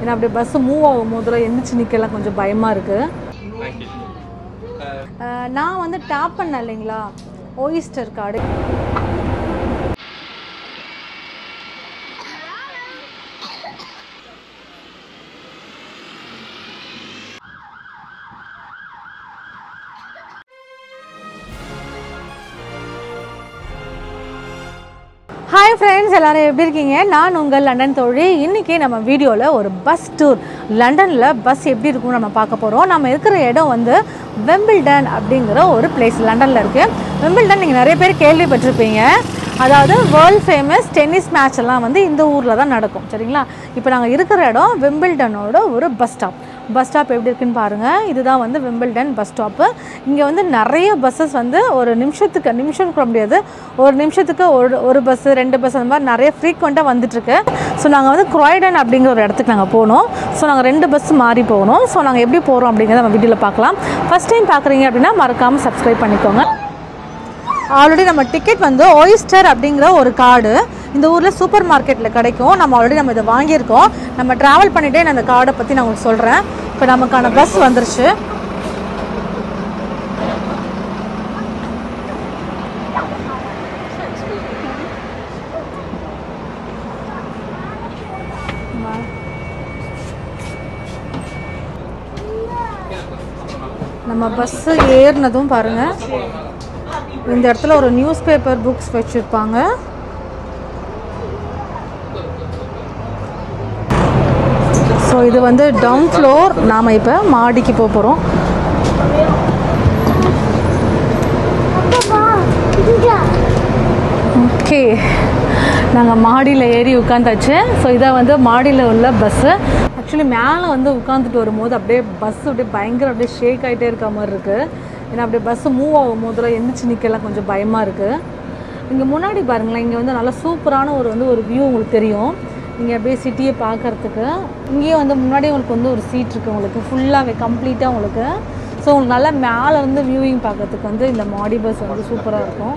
ஏன்னா அப்படியே bus move ஆகும் போதில் எந்திரிச்சு நிற்கலாம் கொஞ்சம் பயமாக இருக்குது நான் வந்து டேப் பண்ணேன் இல்லைங்களா ஓயிஸ்டர் கார்டு ஹாய் ஃப்ரெண்ட்ஸ் எல்லாரும் எப்படி இருக்கீங்க நான் உங்கள் லண்டன் தோழி இன்றைக்கி நம்ம வீடியோவில் ஒரு பஸ் டூர் லண்டனில் பஸ் எப்படி இருக்கும்னு நம்ம பார்க்க போகிறோம் நம்ம இருக்கிற இடம் வந்து வெம்பிள்டன் அப்படிங்கிற ஒரு பிளேஸ் லண்டனில் இருக்குது வெம்பிள்டன் நீங்கள் நிறைய பேர் கேள்விப்பட்டிருப்பீங்க அதாவது வேர்ல்ட் ஃபேமஸ் டென்னிஸ் மேட்ச் எல்லாம் வந்து இந்த ஊரில் தான் நடக்கும் சரிங்களா இப்போ நாங்கள் இருக்கிற இடம் வெம்பிள்டனோட ஒரு பஸ் ஸ்டாப் பஸ் ஸ்டாப் எப்படி இருக்குன்னு பாருங்கள் இதுதான் வந்து விம்பிள்டன் பஸ் ஸ்டாப்பு இங்கே வந்து நிறைய பஸ்ஸஸ் வந்து ஒரு நிமிஷத்துக்கு நிமிஷம் கூட முடியாது ஒரு நிமிஷத்துக்கு ஒரு ஒரு பஸ்ஸு ரெண்டு பஸ் அந்த மாதிரி நிறைய ஃப்ரீக்வெண்ட்டாக வந்துட்டுருக்கு ஸோ நாங்கள் வந்து குராய்டன் அப்படிங்கிற ஒரு இடத்துக்கு நாங்கள் போனோம் ஸோ நாங்கள் ரெண்டு பஸ் மாறி போகணும் ஸோ நாங்கள் எப்படி போகிறோம் அப்படிங்கிறத நம்ம வீடியோவில் பார்க்கலாம் ஃபஸ்ட் டைம் பார்க்குறீங்க அப்படின்னா மறக்காமல் சப்ஸ்கிரைப் பண்ணிக்கோங்க ஆல்ரெடி நம்ம டிக்கெட் வந்து ஒயிஸ்டர் அப்படிங்கிற ஒரு கார்டு இந்த ஊரில் சூப்பர் மார்க்கெட்டில் கிடைக்கும் நம்ம ஆல்ரெடி நம்ம இதை வாங்கியிருக்கோம் நம்ம ட்ராவல் பண்ணிகிட்டே நான் அந்த கார்டை பற்றி நான் உங்களுக்கு சொல்கிறேன் இப்போ நமக்கான பஸ் வந்துருச்சு நம்ம பஸ்ஸு ஏறினதும் பாருங்கள் இந்த இடத்துல ஒரு நியூஸ் பேப்பர் புக்ஸ் வச்சுருப்பாங்க ஸோ இது வந்து டவுன் ஃப்ளோர் நாம் இப்போ மாடிக்கு போக போகிறோம் ஓகே நாங்கள் மாடியில் ஏறி உட்காந்தாச்சு ஸோ இதான் வந்து மாடியில் உள்ள பஸ்ஸு ஆக்சுவலி மேலே வந்து உட்காந்துட்டு வரும்போது அப்படியே பஸ் அப்படியே பயங்கர அப்படியே ஷேக் ஆகிட்டே இருக்க மாதிரி இருக்குது ஏன்னா அப்படியே பஸ்ஸு மூவ் ஆகும் போதில் எந்திரிச்சு நிற்கலாம் கொஞ்சம் பயமாக இருக்குது இங்கே முன்னாடி பாருங்களேன் இங்கே வந்து நல்லா சூப்பரான ஒரு வந்து ஒரு வியூ உங்களுக்கு தெரியும் நீங்கள் அப்படியே சிட்டியை பார்க்குறதுக்கு இங்கேயும் வந்து முன்னாடி உங்களுக்கு வந்து ஒரு சீட் இருக்குது உங்களுக்கு ஃபுல்லாகவே கம்ப்ளீட்டாக உங்களுக்கு ஸோ உங்களுக்கு நல்லா மேலே இருந்து வியூவிங் பார்க்கறதுக்கு வந்து இந்த மாடி பஸ் வந்து சூப்பராக இருக்கும்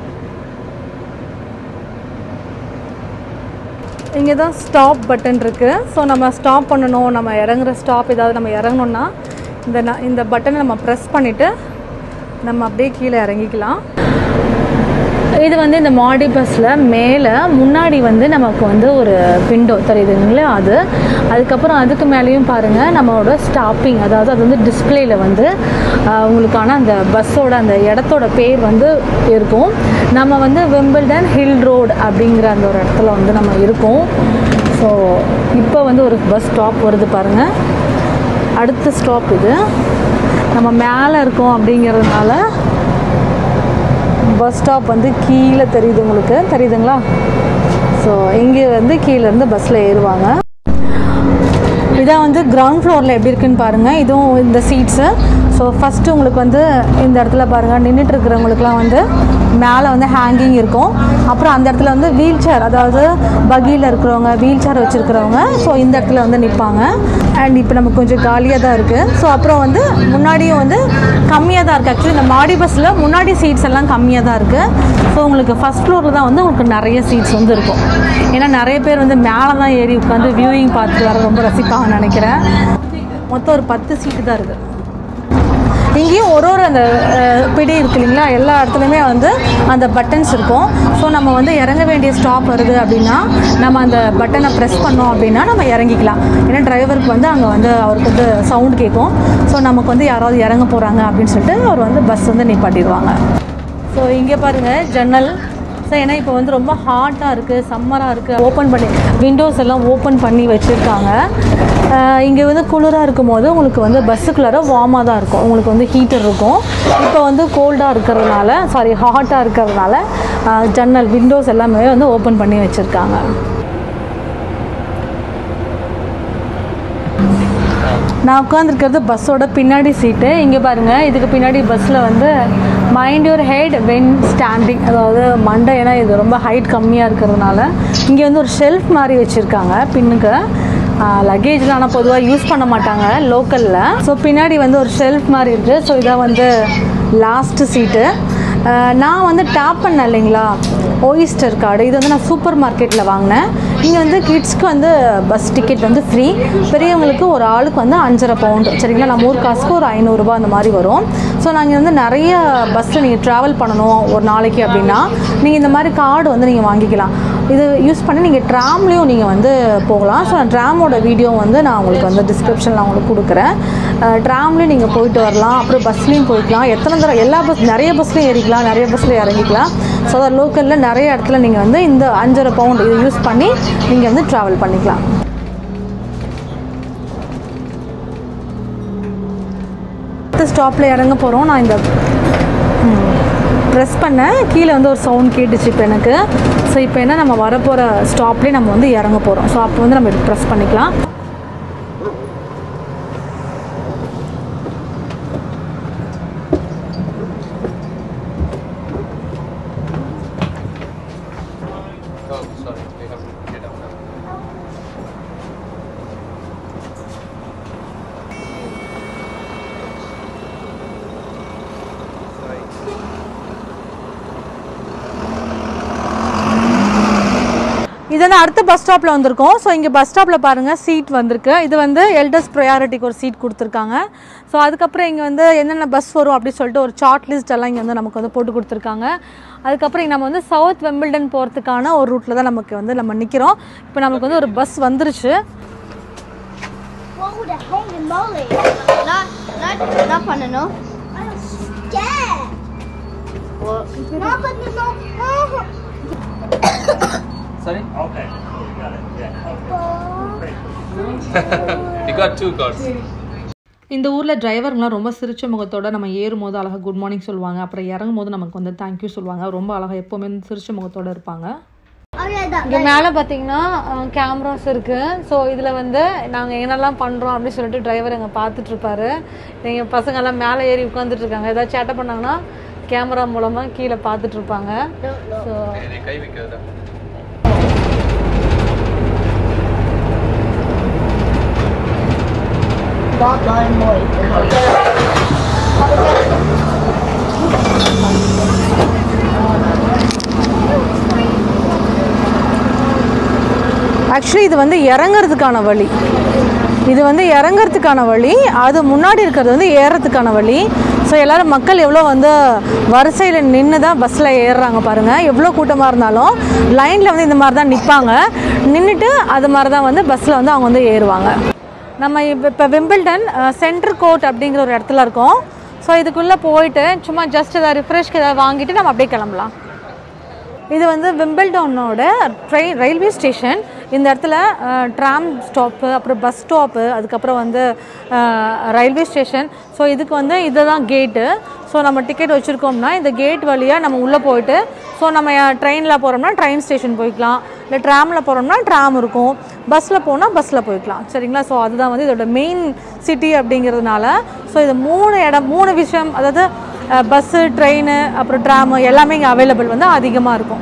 இங்கே தான் ஸ்டாப் பட்டன் இருக்குது ஸோ நம்ம ஸ்டாப் பண்ணணும் நம்ம இறங்குற ஸ்டாப் ஏதாவது நம்ம இறங்கணுன்னா இந்த ந- இந்த பட்டனை நம்ம ப்ரெஸ் பண்ணிவிட்டு நம்ம அப்படியே கீழே இறங்கிக்கலாம் இது வந்து இந்த மாடி பஸ்ஸில் மேலே முன்னாடி வந்து நமக்கு வந்து ஒரு விண்டோ தெரியுதுங்களா அது அதுக்கப்புறம் அதுக்கு மேலேயும் பாருங்கள் நம்மளோட ஸ்டாப்பிங் அதாவது அது வந்து டிஸ்பிளேயில் வந்து ஆஹ், உங்களுக்கான அந்த பஸ்ஸோட அந்த இடத்தோட பேர் வந்து இருக்கும் நம்ம வந்து வெம்பிள்டன் ஹில் ரோடு அப்படிங்கிற அந்த ஒரு இடத்துல வந்து நம்ம இருக்கோம் ஸோ இப்போ வந்து ஒரு பஸ் ஸ்டாப் வருது பாருங்கள் அடுத்த ஸ்டாப் இது நம்ம மேலே இருக்கோம் அப்படிங்கிறதுனால பஸ் ஸ்டாப் வந்து கீழே தெரியுது உங்களுக்கு தெரியுதுங்களா ஸோ இங்கே வந்து கீழேருந்து பஸ்ஸில் ஏறுவாங்க இதான் வந்து கிரவுண்ட் ஃப்ளோரில் எப்படி இருக்குன்னு பாருங்கள் இதுவும் இந்த சீட்ஸு ஸோ ஃபஸ்ட்டு உங்களுக்கு வந்து இந்த இடத்துல பாருங்கள் நின்றுட்டு இருக்கிறவங்களுக்குலாம் வந்து மேலே வந்து ஹேங்கிங் இருக்கும் அப்புறம் அந்த இடத்துல வந்து வீல் சேர் அதாவது பகியில் இருக்கிறவங்க வீல் சேர் வச்சுருக்கிறவங்க ஸோ இந்த இடத்துல வந்து நிற்பாங்க அண்ட் இப்போ நமக்கு கொஞ்சம் காலியாக தான் இருக்குது ஸோ அப்புறம் வந்து முன்னாடியும் வந்து கம்மியாக தான் இருக்குது ஆக்சுவலி இந்த மாடி பஸ்ஸில் முன்னாடி சீட்ஸ் எல்லாம் கம்மியாக தான் இருக்குது ஸோ உங்களுக்கு ஃபஸ்ட் ஃப்ளோரில் தான் வந்து உங்களுக்கு நிறைய சீட்ஸ் வந்து இருக்கும் ஏன்னா நிறைய பேர் வந்து மேலே தான் ஏறி உட்காந்து வியூவிங் பார்த்துட்டு வர ரொம்ப ரசிப்பாங்கன்னு நினைக்கிறேன் மொத்தம் ஒரு பத்து சீட்டு தான் இருக்குது இங்கேயும் ஒரு ஒரு அந்த அஹ், பிடி இருக்கு இல்லைங்களா எல்லா இடத்துலையுமே வந்து அந்த பட்டன்ஸ் இருக்கும் ஸோ நம்ம வந்து இறங்க வேண்டிய ஸ்டாப் வருது அப்படின்னா நம்ம அந்த பட்டனை ப்ரெஸ் பண்ணோம் அப்படின்னா நம்ம இறங்கிக்கலாம் ஏன்னா டிரைவருக்கு வந்து அங்கே வந்து அவருக்கு வந்து சவுண்ட் கேட்கும் ஸோ நமக்கு வந்து யாராவது இறங்க போகிறாங்க அப்படின்னு சொல்லிட்டு அவர் வந்து பஸ் வந்து நிப்பாட்டிடுவாங்க ஸோ இங்கே பாருங்கள் ஜன்னல் ஸோ ஏன்னா இப்போ வந்து ரொம்ப ஹாட்டாக இருக்குது சம்மராக இருக்குது ஓப்பன் பண்ணி விண்டோஸ் எல்லாம் ஓப்பன் பண்ணி வச்சுருக்காங்க இங்கே வந்து குளிராக இருக்கும் போது உங்களுக்கு வந்து பஸ்ஸுக்குள்ளார வார்மாக தான் இருக்கும் உங்களுக்கு வந்து ஹீட்டர் இருக்கும் இப்போ வந்து கோல்டாக இருக்கிறதுனால சாரி ஹாட்டாக இருக்கிறதுனால ஆஹ், ஜன்னல் விண்டோஸ் எல்லாமே வந்து ஓப்பன் பண்ணி வச்சுருக்காங்க நான் உட்காந்துருக்கிறது பஸ்ஸோட பின்னாடி சீட்டு இங்கே பாருங்கள் இதுக்கு பின்னாடி பஸ்ஸில் வந்து mind your head when standing அதாவது மண்டை ஏன்னா இது ரொம்ப ஹைட் கம்மியாக இருக்கிறதுனால இங்கே வந்து ஒரு ஷெல்ஃப் மாதிரி வச்சுருக்காங்க பின்னுக்கு லக்கேஜில் ஆனால் பொதுவாக யூஸ் பண்ண மாட்டாங்க லோக்கலில் ஸோ பின்னாடி வந்து ஒரு ஷெல்ஃப் மாதிரி இருக்குது ஸோ இதான் வந்து லாஸ்ட்டு சீட்டு நான் வந்து டேப் பண்ணேன் இல்லைங்களா ஓயிஸ்டர் கார்டு இது வந்து நான் சூப்பர் மார்க்கெட்டில் வாங்கினேன் இங்கே வந்து கிட்ஸ்க்கு வந்து பஸ் டிக்கெட் வந்து ஃப்ரீ பெரியவங்களுக்கு ஒரு ஆளுக்கு வந்து அஞ்சரை பவுண்டு சரிங்களா நம்ம ஊர் காசுக்கு ஒரு ஐநூறுரூபா அந்த மாதிரி வரும் ஸோ நாங்கள் வந்து நிறைய பஸ்ஸில் நீங்கள் ட்ராவல் பண்ணணும் ஒரு நாளைக்கு அப்படின்னா நீங்கள் இந்த மாதிரி கார்டு வந்து நீங்கள் வாங்கிக்கலாம் இது யூஸ் பண்ணி நீங்கள் ட்ராம்லேயும் நீங்கள் வந்து போகலாம் ஸோ ட்ராமோட வீடியோ வந்து நான் உங்களுக்கு வந்து டிஸ்கிரிப்ஷனில் உங்களுக்கு கொடுக்குறேன் ட்ராம்லேயும் நீங்கள் போயிட்டு வரலாம் அப்புறம் பஸ்லேயும் போய்க்கலாம் எத்தனை தடவை எல்லா பஸ் நிறைய பஸ்லையும் ஏறிக்கலாம் நிறைய பஸ்ஸில் இறங்கிக்கலாம் ஸோ அதை லோக்கலில் நிறைய இடத்துல நீங்கள் வந்து இந்த அஞ்சரை பவுண்ட் இதை யூஸ் பண்ணி நீங்கள் வந்து ட்ராவல் பண்ணிக்கலாம் அடுத்த ஸ்டாப்பில் இறங்க போகிறோம் நான் இந்த ப்ரெஸ் பண்ணேன் கீழே வந்து ஒரு சவுண்ட் கேட்டுச்சு இப்போ எனக்கு ஸோ இப்போ என்ன நம்ம வரப்போகிற ஸ்டாப்லேயே நம்ம வந்து இறங்க போகிறோம் ஸோ அப்போ வந்து நம்ம ப்ரெஸ் பண்ணிக்கலாம் Oh, sorry, we have to get out now. இது வந்து அடுத்த பஸ் ஸ்டாப்பில் வந்திருக்கோம் ஸோ இங்கே பஸ் ஸ்டாப்பில் பாருங்கள் சீட் வந்திருக்கு இது வந்து எல்டர்ஸ் ப்ரையாரிட்டிக்கு ஒரு சீட் கொடுத்துருக்காங்க ஸோ அதுக்கப்புறம் இங்கே வந்து என்னென்ன பஸ் வரும் அப்படின்னு சொல்லிட்டு ஒரு சார்ட் லிஸ்ட் எல்லாம் இங்கே வந்து நமக்கு வந்து போட்டு கொடுத்துருக்காங்க அதுக்கப்புறம் இங்க நம்ம வந்து சவுத் வெம்பிள்டன் போகிறதுக்கான ஒரு ரூட்டில் தான் நமக்கு வந்து நம்ம நிற்கிறோம் இப்போ நமக்கு வந்து ஒரு பஸ் வந்துருச்சு Whoa, the holy moly. Not, not, not பண்ணணும். I'm scared. Not பண்ணணும். Sorry? you got two cards. இந்த ஊரில் டிரைவருங்களாம் ரொம்ப சிரிச்ச முகத்தோட நம்ம ஏறும் போது அழகாக குட் மார்னிங் சொல்லுவாங்க அப்புறம் இறங்கும் போது நமக்கு வந்து தேங்க்யூ சொல்லுவாங்க ரொம்ப அழகாக எப்போவுமே வந்து சிரிச்ச முகத்தோட இருப்பாங்க Oh yeah, that. இங்கே மேலே பார்த்தீங்கன்னா கேமராஸ் இருக்குது ஸோ இதில் வந்து நாங்கள் என்னெல்லாம் பண்ணுறோம் அப்படின்னு சொல்லிட்டு டிரைவர் எங்கள் பார்த்துட்ருப்பாரு எங்கள் பசங்கெல்லாம் மேலே ஏறி உட்காந்துட்டு இருக்காங்க ஏதாவது சேட்டை பண்ணாங்கன்னா கேமரா மூலமாக கீழே பார்த்துட்ருப்பாங்க ஸோ நீ கை வைக்கிறதா Not my boy. ஆக்சுவலி இது வந்து இறங்குறதுக்கான வழி இது வந்து இறங்குறதுக்கான வழி அது முன்னாடி இருக்கிறது வந்து ஏறுறதுக்கான வழி ஸோ எல்லோரும் மக்கள் எவ்வளோ வந்து வரிசையில் நின்று தான் பஸ்ஸில் ஏறுறாங்க பாருங்கள் எவ்வளோ கூட்டமாக இருந்தாலும் லைனில் வந்து இந்த மாதிரி தான் நிற்பாங்க நின்றுட்டு அது மாதிரி தான் வந்து பஸ்ஸில் வந்து அவங்க வந்து ஏறுவாங்க நம்ம இப்போ இப்போ விம்பிள்டன் சென்டர் கோர்ட் அப்படிங்கிற ஒரு இடத்துல இருக்கோம் ஸோ இதுக்குள்ளே போயிட்டு சும்மா ஜஸ்ட் ஏதாவது ரிஃப்ரெஷ்க்கு ஏதாவது வாங்கிட்டு நம்ம அப்படியே கிளம்பலாம் இது வந்து விம்பிள்டவுனோட ட்ரெயின் ரயில்வே ஸ்டேஷன் இந்த இடத்துல ட்ராம் ஸ்டாப்பு அப்புறம் பஸ் ஸ்டாப்பு அதுக்கப்புறம் வந்து ரயில்வே ஸ்டேஷன் ஸோ இதுக்கு வந்து இதுதான் கேட்டு ஸோ நம்ம டிக்கெட் வச்சுருக்கோம்னா இந்த கேட் வழியாக நம்ம உள்ளே போயிட்டு ஸோ நம்ம ட்ரெயினில் போகிறோம்னா ட்ரெயின் ஸ்டேஷன் போய்க்கலாம் இல்லை ட்ராமில் போகிறோம்னா ட்ராம் இருக்கும் பஸ்ஸில் போனால் பஸ்ஸில் போய்க்கலாம் சரிங்களா ஸோ அதுதான் வந்து இதோட மெயின் சிட்டி அப்படிங்கிறதுனால ஸோ இது மூணு இடம் மூணு விஷயம் அதாவது பஸ்ஸு ட்ரெயின் அப்புறம் ட்ராமு எல்லாமே இங்கே அவைலபிள் வந்து அதிகமாக இருக்கும்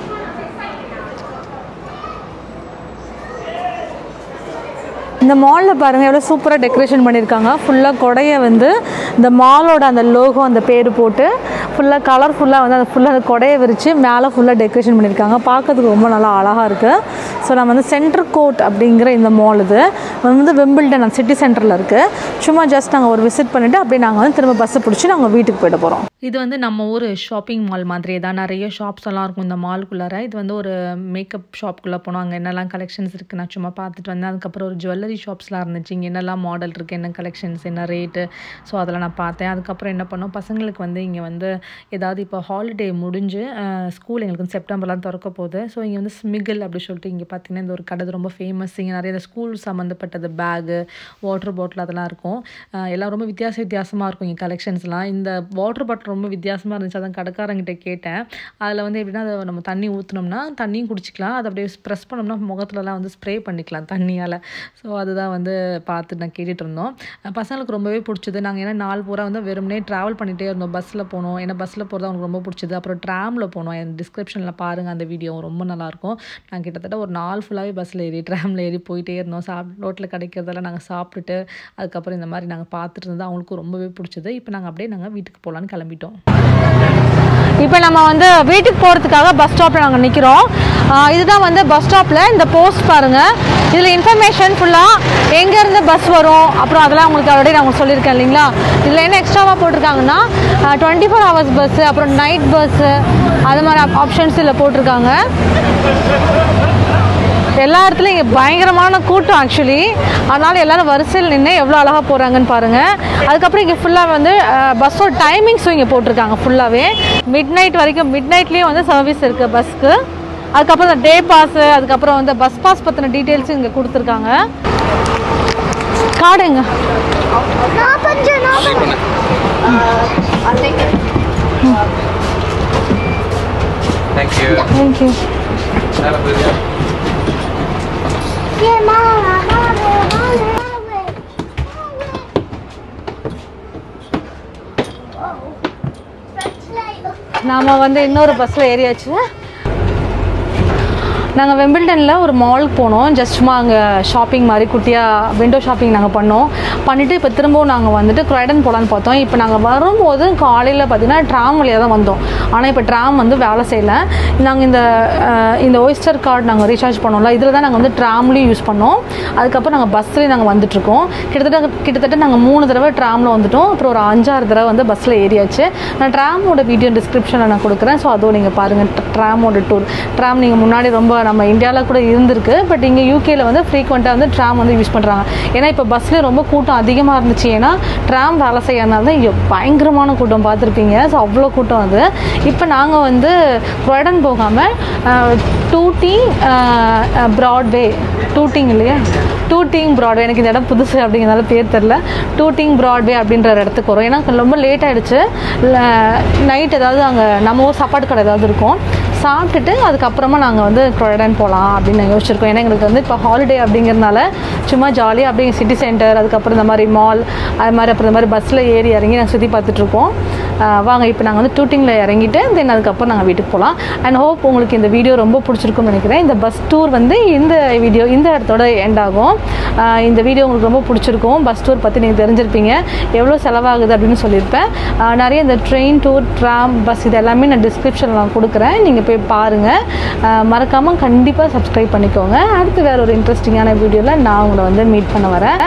இந்த மாலில் பாருங்கள் எவ்வளோ சூப்பராக டெக்கரேஷன் பண்ணியிருக்காங்க ஃபுல்லாக கொடையை வந்து இந்த மாலோட அந்த லோகோ அந்த பேர் போட்டு ஃபுல்லாக கலர்ஃபுல்லாக வந்து அந்த ஃபுல்லாக அந்த கொடையை விரித்து மேலே ஃபுல்லாக டெக்கரேஷன் பண்ணியிருக்காங்க பார்க்கறதுக்கு ரொம்ப நல்லா அழகாக இருக்குது ஸோ நம்ம வந்து சென்டர் கோட் அப்படிங்கிற இந்த மால் இது இது வந்து வெம்பிள்டன் அந்த சிட்டி சென்டரில் இருக்குது சும்மா ஜஸ்ட் நாங்கள் ஒரு விசிட் பண்ணிவிட்டு அப்படியே நாங்கள் வந்து திரும்ப பஸ்ஸை பிடிச்சி நாங்கள் வீட்டுக்கு போயிட்டு போகிறோம் இது வந்து நம்ம ஊர் ஷாப்பிங் மால் மாதிரியே தான் நிறைய ஷாப்ஸ் எல்லாம் இருக்கும் இந்த மால்குள்ளார இது வந்து ஒரு மேக்கப் ஷாப்குள்ளே போனோம் அங்கே என்னெல்லாம் கலெக்ஷன்ஸ் இருக்குது நான் சும்மா பார்த்துட்டு வந்தேன் அதுக்கப்புறம் ஒரு ஜுவல்லரி ஷாப்ஸ்லாம் இருந்துச்சு இங்கே என்னெல்லாம் மாடல் இருக்குது என்ன கலெக்ஷன்ஸ் என்ன ரேட்டு ஸோ அதெல்லாம் நான் பார்த்தேன் அதுக்கப்புறம் என்ன பண்ணோம் பசங்களுக்கு வந்து இங்கே வந்து ஏதாவது இப்போ ஹாலிடே முடிஞ்சு ஸ்கூல் எங்களுக்கு வந்து செப்டம்பர்லாம் திறக்க போகுது ஸோ இங்கே வந்து ஸ்மிகில் அப்படி சொல்லிட்டு இங்கே பார்த்தீங்கன்னா இந்த ஒரு கடை இது ரொம்ப ஃபேமஸ் இங்கே நிறைய இந்த ஸ்கூல் சம்மந்தப்பட்டது பேகு வாட்டர் பாட்டில் அதெல்லாம் இருக்கும் அஹ் எல்லாம் ரொம்ப வித்தியாச வித்தியாசமாக இருக்கும் இங்கே கலெக்ஷன்ஸ்லாம் இந்த வாட்டர் பாட்டில் ரொம்ப வித்தியாசமாக இருந்துச்சு அதான் கடைக்காரங்கிட்ட கேட்டேன் அதில் வந்து எப்படின்னா அதை நம்ம தண்ணி ஊற்றினோம்னா தண்ணியும் குடிச்சிக்கலாம் அதை அப்படியே ப்ரெஸ் பண்ணோம்னா முகத்துலலாம் வந்து ஸ்ப்ரே பண்ணிக்கலாம் தண்ணியால் ஸோ அதுதான் வந்து பார்த்து நான் கேட்டுட்டு இருந்தோம் அஹ் பசங்களுக்கு ரொம்பவே பிடிச்சது நாங்கள் ஏன்னா நாள் பூரா வந்து வெறுமனே ட்ராவல் பண்ணிகிட்டே இருந்தோம் பஸ்ஸில் போனோம் ஏன்னா பஸ்ஸில் போகிறது அவங்களுக்கு ரொம்ப பிடிச்சது அப்புறம் ட்ராமில் போனோம் என் டிஸ்கிரிப்ஷனில் பாருங்கள் அந்த வீடியோ ரொம்ப நல்லாயிருக்கும் நாங்கள் கிட்டத்தட்ட ஒரு நாள் ஃபுல்லாகவே பஸ்ஸில் ஏறி ட்ராமில் ஏறி போயிட்டே இருந்தோம் சாப் ரோட்டில் கிடைக்கிறதெல்லாம் நாங்கள் சாப்பிட்டுட்டு அதுக்கப்புறம் இந்த மாதிரி நாங்கள் பார்த்துட்டு இருந்தது அவங்களுக்கும் ரொம்பவே பிடிச்சது இப்போ நாங்கள் அப்படியே நாங்கள் வீட்டுக்கு போகலான்னு கிளம்பிட்டோம் இப்போ நம்ம வந்து வீட்டுக்கு போகிறதுக்காக பஸ் ஸ்டாப்பில் நாங்கள் நிற்கிறோம் இதுதான் வந்து பஸ் ஸ்டாப்பில் இந்த போஸ்ட் பாருங்கள் இதில் இன்ஃபர்மேஷன் ஃபுல்லாக எங்கேருந்து பஸ் வரும் அப்புறம் அதெல்லாம் உங்களுக்கு ஆல்ரெடி நான் உங்களுக்கு சொல்லியிருக்கேன் இல்லைங்களா இதில் என்ன எக்ஸ்ட்ராவாக போட்டிருக்காங்கன்னா டுவெண்ட்டி ஃபோர் ஹவர்ஸ் பஸ்ஸு அப்புறம் நைட் பஸ்ஸு அது மாதிரி ஆப்ஷன்ஸ் இதில் போட்டிருக்காங்க எல்லா இடத்துலையும் இங்கே பயங்கரமான கூட்டம் ஆக்சுவலி அதனால் எல்லாரும் வரிசையில் நின்று எவ்வளோ அழகாக போகிறாங்கன்னு பாருங்கள் அதுக்கப்புறம் இங்கே ஃபுல்லாக வந்து பஸ்ஸோட டைமிங்ஸும் இங்கே போட்டிருக்காங்க ஃபுல்லாகவே மிட் நைட் வரைக்கும் மிட் நைட்லேயும் வந்து சர்வீஸ் இருக்குது பஸ்க்கு அதுக்கப்புறம் இந்த டே பாஸு அதுக்கப்புறம் வந்து பஸ் பாஸ் பற்றின டீட்டெயில்ஸும் இங்கே கொடுத்துருக்காங்க கார்டு எங்க நான் பஞ்சு நான் பஞ்சு I'll take it. Thank you. Thank you Have a good day. Yeah, mama, mama, mama. நாம் வந்து இன்னொரு பஸ்ஸில் ஏறியாச்சு நாங்கள் வெம்பிள்டனில் ஒரு மாலுக்கு போனோம் ஜஸ்ட் சும்மா அங்கே ஷாப்பிங் மாதிரி குட்டியாக விண்டோ ஷாப்பிங் நாங்கள் பண்ணோம் பண்ணிவிட்டு இப்போ திரும்பவும் நாங்கள் வந்துட்டு க்ரைடன் போகலான்னு பார்த்தோம் இப்போ நாங்கள் வரும்போது காலையில் பார்த்தீங்கன்னா ட்ராம் வழியாக தான் வந்தோம் ஆனால் இப்போ ட்ராம் வந்து வேலை செய்யலை நாங்கள் இந்த அஹ், இந்த ஒய்ஸ்டர் கார்டு நாங்கள் ரீசார்ஜ் பண்ணோம்ல இதில் தான் நாங்கள் வந்து ட்ராம்லேயும் யூஸ் பண்ணோம் அதுக்கப்புறம் நாங்கள் பஸ்லேயும் நாங்கள் வந்துட்டுருக்கோம் கிட்டத்தட்ட கிட்டத்தட்ட நாங்கள் மூணு தடவை ட்ராமில் வந்துட்டோம் அப்புறம் ஒரு அஞ்சாறு தடவை வந்து பஸ்ஸில் ஏறியாச்சு நான் ட்ராமோட வீடியோ டிஸ்கிரிப்ஷனில் நான் கொடுக்குறேன் ஸோ அதுவும் நீங்கள் பாருங்கள் ட்ராமோட டூர் ட்ராம் நீங்கள் முன்னாடி ரொம்ப நம்ம இந்தியாவில் கூட இருந்திருக்கு பட் இங்கே யூகேல வந்து ஃப்ரீக்வெண்ட்டாக வந்து ட்ராம் வந்து யூஸ் பண்ணுறாங்க ஏன்னா இப்போ பஸ்ஸில் ரொம்ப கூட்டம் அதிகமாக இருந்துச்சு ஏன்னா ட்ராம் வேலை செய்யறதுனால தான் இங்கே பயங்கரமான கூட்டம் பார்த்துருப்பீங்க ஸோ அவ்வளோ கூட்டம் அது இப்போ நாங்கள் வந்து குரடன் போகாமல் டூட்டி ப்ராட்வே டூட்டிங் இல்லையா டூட்டிங் ப்ராட்வே எனக்கு இந்த இடம் புதுசு அப்படிங்கிறதால பேர் தெரில டூட்டிங் ப்ராட்வே அப்படின்ற ஒரு இடத்துக்கு வரும் ஏன்னா ரொம்ப லேட் ஆகிடுச்சு நைட் ஏதாவது அங்கே நம்ம ஊர் சாப்பாடு கடை ஏதாவது இருக்கும் சாப்பிட்டுட்டு அதுக்கப்புறமா நாங்கள் வந்து குரடன் போகலாம் அப்படின்னு நாங்கள் யோசிச்சிருக்கோம் ஏன்னா எங்களுக்கு வந்து இப்போ ஹாலிடே அப்படிங்கிறதுனால சும்மா ஜாலியாக அப்படியே சிட்டி சென்டர் அதுக்கப்புறம் இந்த மாதிரி மால் அது மாதிரி அப்புறம் இந்த மாதிரி பஸ்ஸில் ஏறி இறங்கி நாங்கள் சுற்றி பார்த்துட்ருக்கோம் வாங்க இப்போ நாங்கள் வந்து டூட்டிங்கில் இறங்கிட்டு தென் அதுக்கப்புறம் நாங்கள் வீட்டுக்கு போகலாம் அண்ட் ஹோப் உங்களுக்கு இந்த வீடியோ ரொம்ப பிடிச்சிருக்கும்னு நினைக்கிறேன் இந்த பஸ் டூர் வந்து இந்த வீடியோ இந்த இடத்தோட எண்ட் ஆகும் ஆஹ் இந்த வீடியோ உங்களுக்கு ரொம்ப பிடிச்சிருக்கும் பஸ் டூர் பற்றி நீங்கள் தெரிஞ்சிருப்பீங்க எவ்வளோ செலவாகுது அப்படின்னு சொல்லியிருப்பேன் ஆஹ் நிறைய இந்த ட்ரெயின் டூர் ட்ராம் பஸ் இது எல்லாமே நான் டிஸ்கிரிப்ஷனில் நான் கொடுக்குறேன் நீங்கள் போய் பாருங்கள் மறக்காமல் கண்டிப்பாக சப்ஸ்கிரைப் பண்ணிக்கோங்க அடுத்து வேறு ஒரு இன்ட்ரெஸ்டிங்கான வீடியோவில் நான் உங்களை வந்து மீட் பண்ண வரேன்